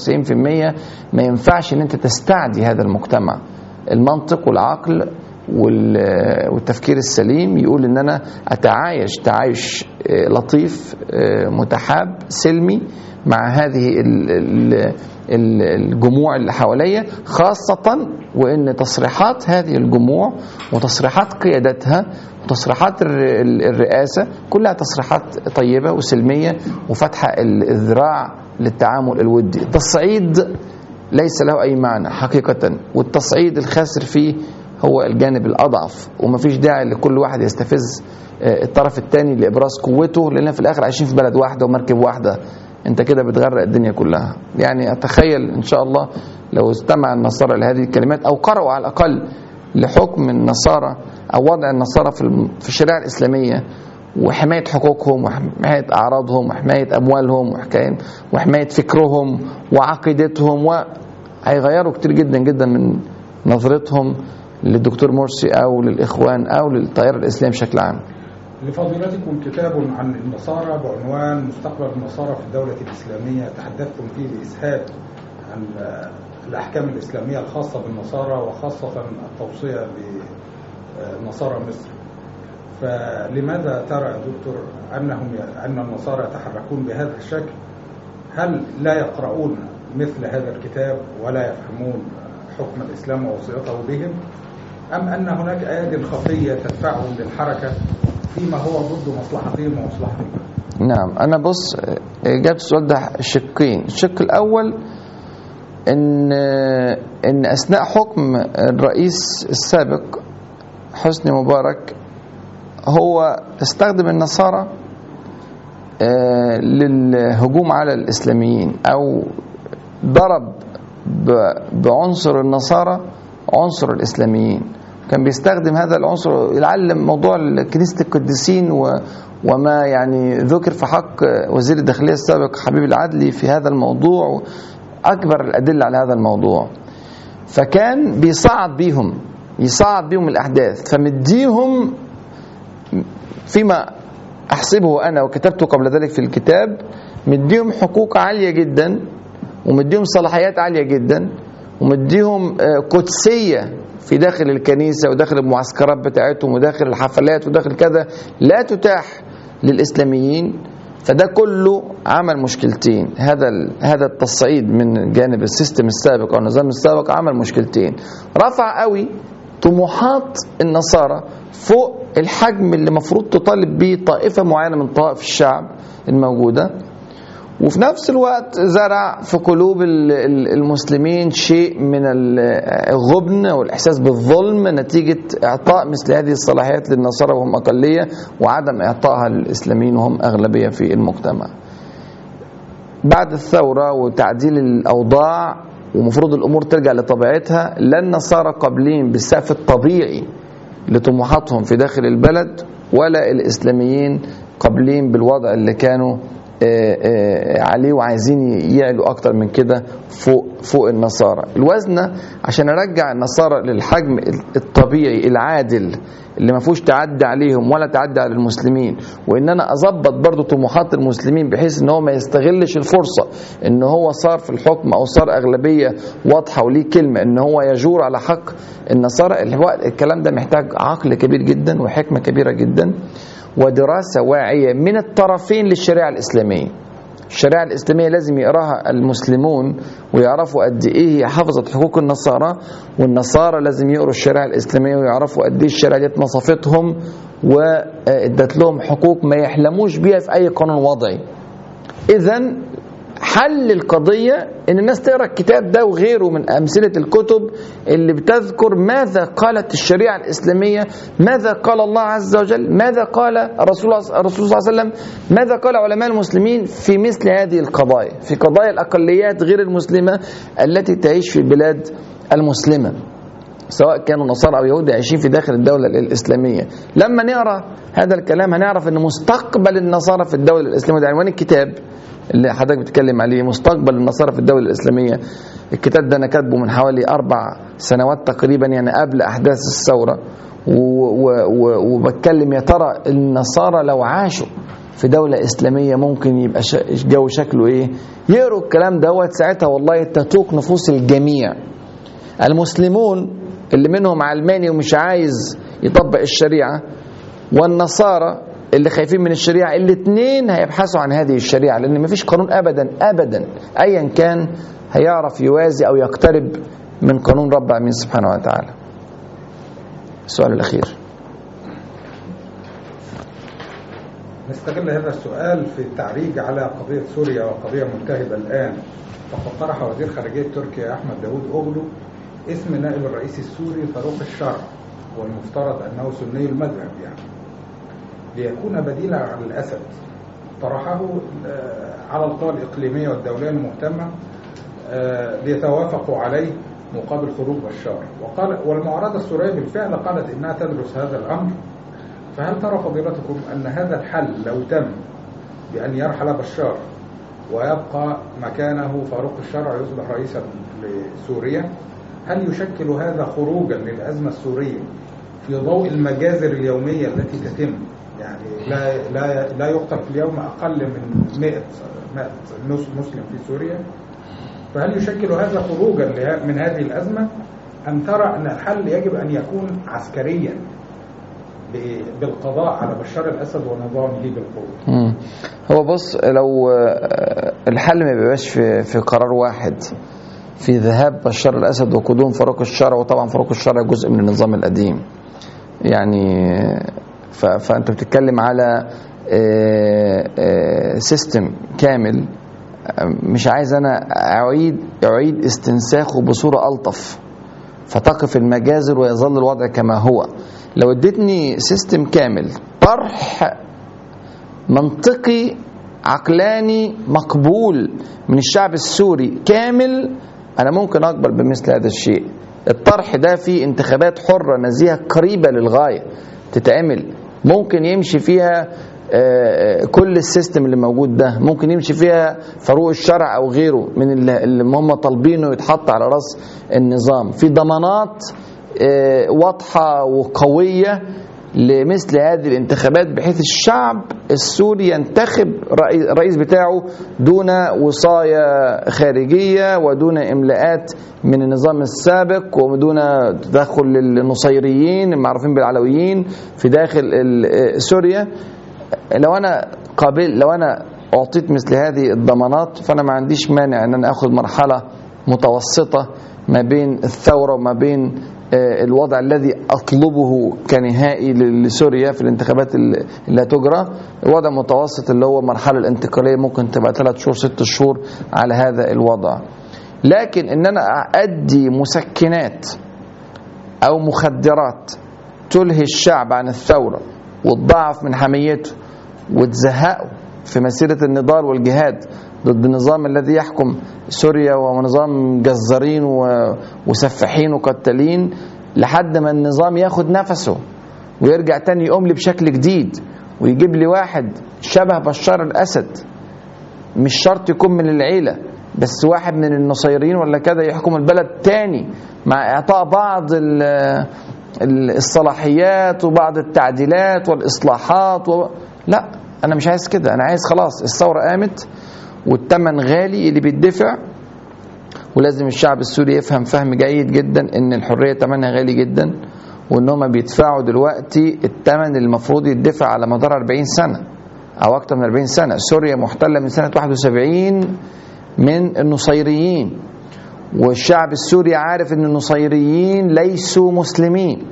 ما ينفعش ان انت تستعدي هذا المجتمع المنطق والعقل والتفكير السليم يقول ان انا اتعايش تعايش لطيف متحاب سلمي مع هذه الجموع اللي حواليا خاصة وان تصريحات هذه الجموع وتصريحات قيادتها وتصريحات الرئاسة كلها تصريحات طيبة وسلمية وفتح الذراع للتعامل الودي التصعيد ليس له أي معنى حقيقة والتصعيد الخاسر فيه هو الجانب الأضعف ومفيش داعي لكل واحد يستفز الطرف الثاني لإبراز قوته لأن في الآخر عايشين في بلد واحدة ومركب واحدة انت كده بتغرق الدنيا كلها يعني اتخيل ان شاء الله لو استمع النصارى لهذه الكلمات او قرأوا على الاقل لحكم النصارى او وضع النصارى في في الشريعه الاسلاميه وحمايه حقوقهم وحمايه اعراضهم وحمايه اموالهم وحكايه وحمايه فكرهم وعقيدتهم وهيغيروا كتير جدا جدا من نظرتهم للدكتور مرسي او للاخوان او للتيار الاسلامي بشكل عام. لفضيلتكم كتاب عن النصارى بعنوان مستقبل النصارى في الدولة الإسلامية تحدثتم فيه بإسهاب عن الأحكام الإسلامية الخاصة بالنصارى وخاصة التوصية بنصارى مصر فلماذا ترى يا دكتور أنهم أن النصارى يتحركون بهذا الشكل هل لا يقرؤون مثل هذا الكتاب ولا يفهمون حكم الإسلام ووصيته بهم أم أن هناك أياد خفية تدفعهم للحركة فيما هو ضد مصلحتهم ومصلحة البلد نعم أنا بص إجابة السؤال ده شقين الشق الأول إن إن أثناء حكم الرئيس السابق حسني مبارك هو استخدم النصارى للهجوم على الإسلاميين أو ضرب بعنصر النصارى عنصر الإسلاميين كان بيستخدم هذا العنصر يعلم موضوع كنيسة القديسين و وما يعني ذكر في حق وزير الداخلية السابق حبيب العدلي في هذا الموضوع أكبر الأدلة على هذا الموضوع فكان بيصعد بيهم يصعد بيهم الأحداث فمديهم فيما أحسبه أنا وكتبته قبل ذلك في الكتاب مديهم حقوق عالية جدا ومديهم صلاحيات عالية جدا ومديهم قدسية في داخل الكنيسة وداخل المعسكرات بتاعتهم وداخل الحفلات وداخل كذا لا تتاح للإسلاميين فده كله عمل مشكلتين هذا هذا التصعيد من جانب السيستم السابق او النظام السابق عمل مشكلتين رفع قوي طموحات النصارى فوق الحجم اللي المفروض تطالب به طائفه معينه من طوائف الشعب الموجوده وفي نفس الوقت زرع في قلوب ال- ال- المسلمين شيء من ال- الغبن والإحساس بالظلم نتيجة إعطاء مثل هذه الصلاحيات للنصارى وهم أقلية وعدم إعطائها للإسلاميين وهم أغلبية في المجتمع بعد الثورة وتعديل الأوضاع ومفروض الأمور ترجع لطبيعتها لا النصارى قابلين بالسقف الطبيعي لطموحاتهم في داخل البلد ولا الإسلاميين قابلين بالوضع اللي كانوا آه، آه، عليه وعايزين يعلوا أكتر من كده فوق فوق النصارى الوزنة عشان أرجع النصارى للحجم الطبيعي العادل اللي ما فيهوش تعدي عليهم ولا تعدي على المسلمين وان انا اظبط برضو طموحات المسلمين بحيث ان هو ما يستغلش الفرصه ان هو صار في الحكم او صار اغلبيه واضحه وليه كلمه ان هو يجور على حق النصارى الوقت- الكلام ده محتاج عقل كبير جدا وحكمه كبيره جدا ودراسه واعيه من الطرفين للشريعه الاسلاميه الشريعة الإسلامية لازم يقراها المسلمون ويعرفوا قد إيه هي حفظت حقوق النصارى والنصارى لازم يقروا الشريعة الإسلامية ويعرفوا قد إيه الشريعة دي نصفتهم وادت لهم حقوق ما يحلموش بيها في أي قانون وضعي إذا حل القضية إن الناس تقرأ الكتاب ده وغيره من أمثلة الكتب اللي بتذكر ماذا قالت الشريعة الإسلامية ماذا قال الله عز وجل ماذا قال الرسول الرسول صلى الله عليه وسلم ماذا قال علماء المسلمين في مثل هذه القضايا في قضايا الأقليات غير المسلمة التي تعيش في البلاد المسلمة سواء كانوا نصارى او يهود عايشين في داخل الدوله الاسلاميه لما نقرا هذا الكلام هنعرف ان مستقبل النصارى في الدوله الاسلاميه ده عنوان الكتاب اللي حضرتك بتتكلم عليه مستقبل النصارى في الدوله الاسلاميه الكتاب ده انا كاتبه من حوالي اربع سنوات تقريبا يعني قبل احداث الثوره و- و- و- وبتكلم يا ترى النصارى لو عاشوا في دولة إسلامية ممكن يبقى ش- جو شكله إيه؟ يقروا الكلام دوت ساعتها والله تتوق نفوس الجميع المسلمون اللي منهم علماني ومش عايز يطبق الشريعة والنصارى اللي خايفين من الشريعة الاثنين هيبحثوا عن هذه الشريعة لأن مفيش قانون أبدا أبدا أيا كان هيعرف يوازي أو يقترب من قانون رب العالمين سبحانه وتعالى السؤال الأخير نستغل هذا السؤال في التعريج على قضية سوريا وقضية ملتهبة الآن فقد طرح وزير خارجية تركيا أحمد داوود أوغلو اسم نائب الرئيس السوري فاروق الشرع والمفترض أنه سني المذهب يعني ليكون بديلا عن الأسد طرحه آه، على القوى الإقليمية والدولية المهتمة آه، ليتوافقوا عليه مقابل خروج بشار وقال والمعارضة السورية بالفعل قالت إنها تدرس هذا الأمر فهل ترى فضيلتكم أن هذا الحل لو تم بأن يرحل بشار ويبقى مكانه فاروق الشرع يصبح رئيسا لسوريا هل يشكل هذا خروجا للأزمة السورية في ضوء المجازر اليومية التي تتم يعني لا لا لا يقتل في اليوم أقل من 100 100 مسلم في سوريا فهل يشكل هذا خروجا له- من هذه الأزمة أم ترى أن الحل يجب أن يكون عسكريا ب- بالقضاء على بشار الأسد ونظامه بالقوة مم. هو بص لو آه، الحل ما بيبقاش في في قرار واحد في ذهاب بشار الاسد وقدوم فاروق الشرع وطبعا فاروق الشرع جزء من النظام القديم يعني ف- فانت بتتكلم على آه، آه، سيستم كامل آه، مش عايز انا اعيد اعيد استنساخه بصوره الطف فتقف المجازر ويظل الوضع كما هو لو اديتني سيستم كامل طرح منطقي عقلاني مقبول من الشعب السوري كامل انا ممكن اقبل بمثل هذا الشيء الطرح ده فيه انتخابات حرة نزيهة قريبة للغاية تتعمل ممكن يمشي فيها آه، آه، كل السيستم اللي موجود ده ممكن يمشي فيها فاروق الشرع او غيره من اللي اللي هم طالبينه يتحط على راس النظام في ضمانات آه، واضحة وقوية لمثل هذه الانتخابات بحيث الشعب السوري ينتخب رئي- الرئيس بتاعه دون وصاية خارجية ودون إملاءات من النظام السابق ودون تدخل للنصيريين المعروفين بالعلويين في داخل ال- سوريا لو أنا قابل لو أنا أعطيت مثل هذه الضمانات فأنا ما عنديش مانع أن أنا أخذ مرحلة متوسطة ما بين الثورة وما بين آه، الوضع الذي اطلبه كنهائي لسوريا في الانتخابات اللي هتجرى وضع متوسط اللي هو المرحله الانتقاليه ممكن تبقى ثلاث شهور ست شهور على هذا الوضع لكن ان انا ادي مسكنات او مخدرات تلهي الشعب عن الثوره وتضعف من حميته وتزهقه في مسيره النضال والجهاد ضد النظام الذي يحكم سوريا ونظام جزارين و- وسفاحين وقتالين لحد ما النظام ياخد نفسه ويرجع تاني يقوم لي بشكل جديد ويجيب لي واحد شبه بشار الاسد مش شرط يكون من العيله بس واحد من النصيرين ولا كده يحكم البلد تاني مع اعطاء بعض ال- ال- الصلاحيات وبعض التعديلات والاصلاحات و... لا انا مش عايز كده انا عايز خلاص الثوره قامت والثمن غالي اللي بيدفع ولازم الشعب السوري يفهم فهم جيد جدا ان الحريه ثمنها غالي جدا وان هم بيدفعوا دلوقتي الثمن اللي المفروض يدفع على مدار 40 سنه او اكثر من 40 سنه سوريا محتله من سنه 71 من النصيريين والشعب السوري عارف ان النصيريين ليسوا مسلمين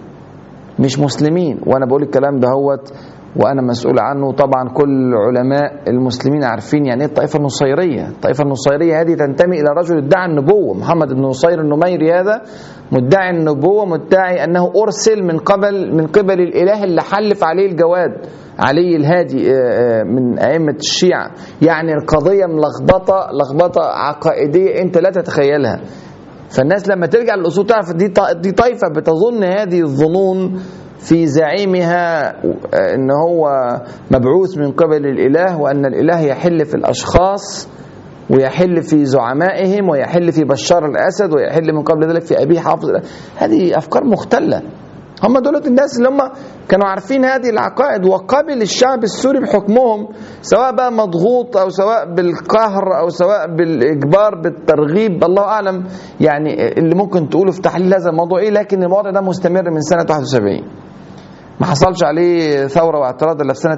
مش مسلمين وانا بقول الكلام ده هوت وانا مسؤول عنه طبعا كل علماء المسلمين عارفين يعني ايه الطائفه النصيريه الطائفه النصيريه هذه تنتمي الى رجل ادعى النبوه محمد بن نصير النميري هذا مدعي النبوه مدعي انه ارسل من قبل من قبل الاله اللي حلف عليه الجواد علي الهادي آه، آه، من ائمه الشيعه يعني القضيه ملخبطه لخبطه عقائديه انت لا تتخيلها فالناس لما ترجع للاصول تعرف دي ط- دي طائفه بتظن هذه الظنون في زعيمها ان هو مبعوث من قبل الاله وان الاله يحل في الاشخاص ويحل في زعمائهم ويحل في بشار الاسد ويحل من قبل ذلك في ابي حافظ هذه افكار مختله هم دول الناس اللي هم كانوا عارفين هذه العقائد وقبل الشعب السوري بحكمهم سواء بقى مضغوط او سواء بالقهر او سواء بالاجبار بالترغيب الله اعلم يعني اللي ممكن تقوله في تحليل هذا الموضوع ايه لكن الوضع ده مستمر من سنه 71 ما حصلش عليه ثوره واعتراض الا في سنه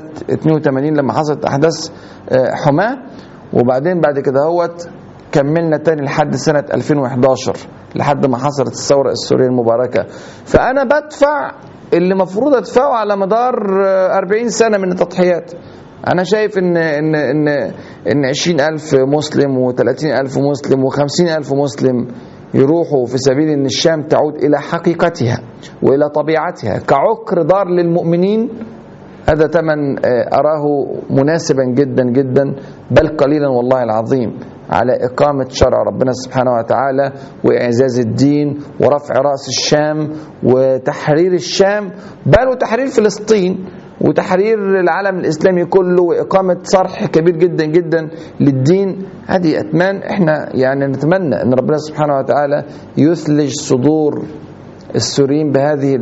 82 لما حصلت احداث آه، حماه وبعدين بعد كده هوت كملنا تاني لحد سنه 2011 لحد ما حصلت الثوره السوريه المباركه فانا بدفع اللي المفروض ادفعه على مدار آه، 40 سنه من التضحيات انا شايف ان ان ان ان 20000 مسلم و30000 مسلم و50000 مسلم يروحوا في سبيل ان الشام تعود الى حقيقتها والى طبيعتها كعكر دار للمؤمنين هذا ثمن آه، اراه مناسبا جدا جدا بل قليلا والله العظيم على إقامة شرع ربنا سبحانه وتعالى وإعزاز الدين ورفع رأس الشام وتحرير الشام بل وتحرير فلسطين وتحرير العالم الإسلامي كله وإقامة صرح كبير جدا جدا للدين هذه أتمان إحنا يعني نتمنى أن ربنا سبحانه وتعالى يثلج صدور السوريين بهذه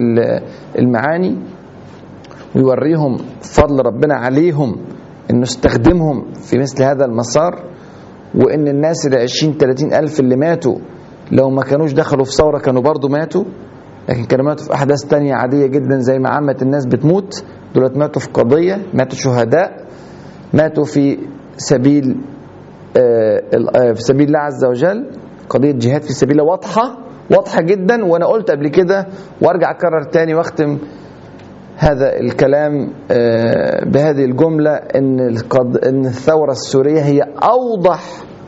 المعاني ويوريهم فضل ربنا عليهم انه استخدمهم في مثل هذا المسار وان الناس ال 20 30 الف اللي ماتوا لو ما كانوش دخلوا في ثوره كانوا برضو ماتوا لكن كانوا ماتوا في احداث تانية عاديه جدا زي ما عامه الناس بتموت دولت ماتوا في قضيه ماتوا شهداء ماتوا في سبيل في سبيل الله عز وجل قضيه جهاد في سبيل الله واضحه واضحه جدا وانا قلت قبل كده وارجع اكرر تاني واختم هذا الكلام بهذه الجملة إن إن الثورة السورية هي أوضح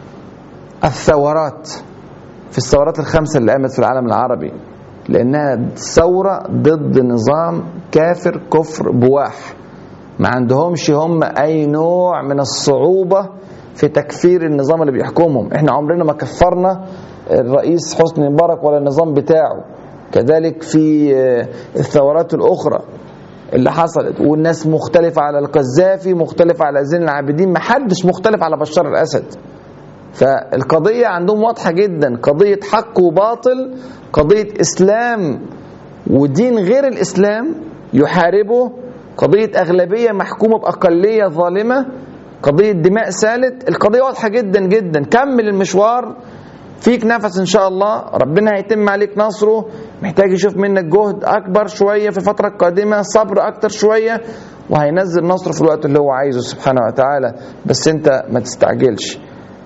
الثورات في الثورات الخمسة اللي قامت في العالم العربي لأنها ثورة ضد نظام كافر كفر بواح ما عندهمش هم أي نوع من الصعوبة في تكفير النظام اللي بيحكمهم احنا عمرنا ما كفرنا الرئيس حسني مبارك ولا النظام بتاعه كذلك في الثورات الأخرى اللي حصلت والناس مختلفة على القذافي مختلفة على زين العابدين ما حدش مختلف على بشار الأسد فالقضية عندهم واضحة جدا قضية حق وباطل قضية إسلام ودين غير الإسلام يحاربه قضية أغلبية محكومة بأقلية ظالمة قضية دماء سالت القضية واضحة جدا جدا كمل المشوار فيك نفس ان شاء الله ربنا هيتم عليك نصره محتاج يشوف منك جهد اكبر شويه في الفتره القادمه صبر اكتر شويه وهينزل نصره في الوقت اللي هو عايزه سبحانه وتعالى بس انت ما تستعجلش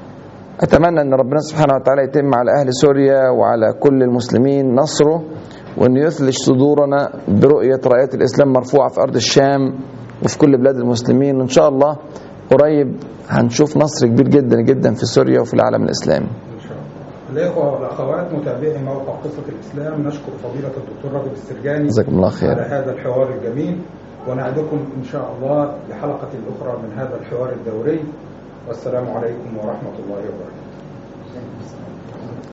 اتمنى ان ربنا سبحانه وتعالى يتم على اهل سوريا وعلى كل المسلمين نصره وأنه يثلج صدورنا برؤية رايات الإسلام مرفوعة في أرض الشام وفي كل بلاد المسلمين وإن شاء الله قريب هنشوف نصر كبير جدا جدا في سوريا وفي العالم الإسلامي ان شاء الله الاخوه والاخوات متابعي موقع قصه الاسلام نشكر فضيله الدكتور راغب السرجاني جزاكم الله خير. على هذا الحوار الجميل ونعدكم ان شاء الله لحلقه اخرى من هذا الحوار الدوري والسلام عليكم ورحمه الله وبركاته